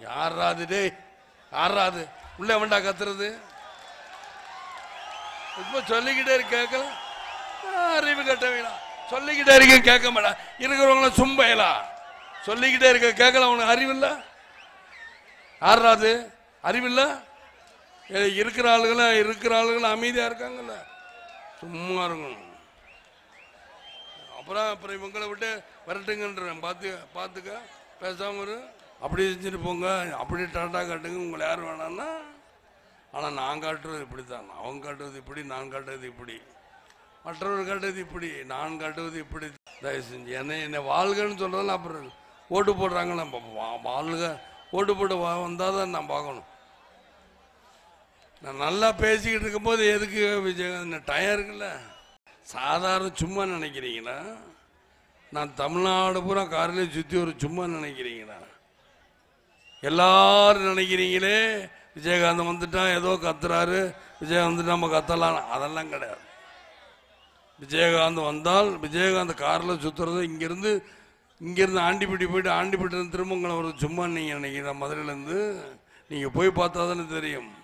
யாரா அது டேய் யாரா அது உள்ள வேண்டா கத்துறது இப்ப சொல்லிக்கிட்டே இருக்க கேட்கல அறிவு கட்டவீங்களா சொல்லிக்கிட்டே இருக்க கேட்க மாட்டா இருக்கிறவங்கள சும்பையலா சொல்லிக்கிட்டே இருக்க கேட்கல உனக்கு அறிவில்ல யாரா அது அறிவில்ல ஏ, இருக்கிற ஆளுகளும் இருக்கிற ஆளுகளும் அமைதியா இருக்காங்கல்ல சும்மா இருக்கணும் அப்புறம் அப்புறம் இவங்களை விட்டு விரட்டுங்கன்றேன் பார்த்து பார்த்துக்க பேசாம இரு அப்படி செஞ்சுட்டு போங்க அப்படி டாட்டா காட்டுங்க உங்களை யார் வேணாம்னா ஆனால் நான் காட்டுறது இப்படி தான் அவங்க காட்டுறது இப்படி நான் காட்டுறது இப்படி மற்றவர் காட்டுறது இப்படி நான் காட்டுவது இப்படி தயவு செஞ்சு என்னை என்னை வாழ்கன்னு சொல்கிறதெல்லாம் அப்புறம் ஓட்டு போடுறாங்க நம்ம வா- வாழ்க ஓட்டு போட்டு வா வந்தால் தான் நான் பார்க்கணும் நான் நல்லா பேசிக்கிட்டு இருக்கும்போது எதுக்கு விஜயகாந்த் டயம் இருக்குல்ல சாதாரண சும்மா நினைக்கிறீங்களா நான் தமிழ்நாடு பூரா காரில் சுற்றி ஒரு சும்மா நினைக்கிறீங்களா எல்லாரும் நினைக்கிறீங்களே விஜயகாந்த் வந்துட்டா ஏதோ கத்துறாரு விஜயகாந்த் நம்ம கத்தலாம் அதெல்லாம் கிடையாது விஜயகாந்த் வந்தால் விஜயகாந்த் காரில் சுற்றுறது இங்கேருந்து இங்கேருந்து ஆண்டிப்பட்டி போயிட்டு ஆண்டிப்பட்டி திரும்ப உங்களை ஒரு சும்மா நீங்கள் நினைக்கிற மதுரையிலேருந்து நீங்கள் போய் பார்த்தா தானே தெரியும்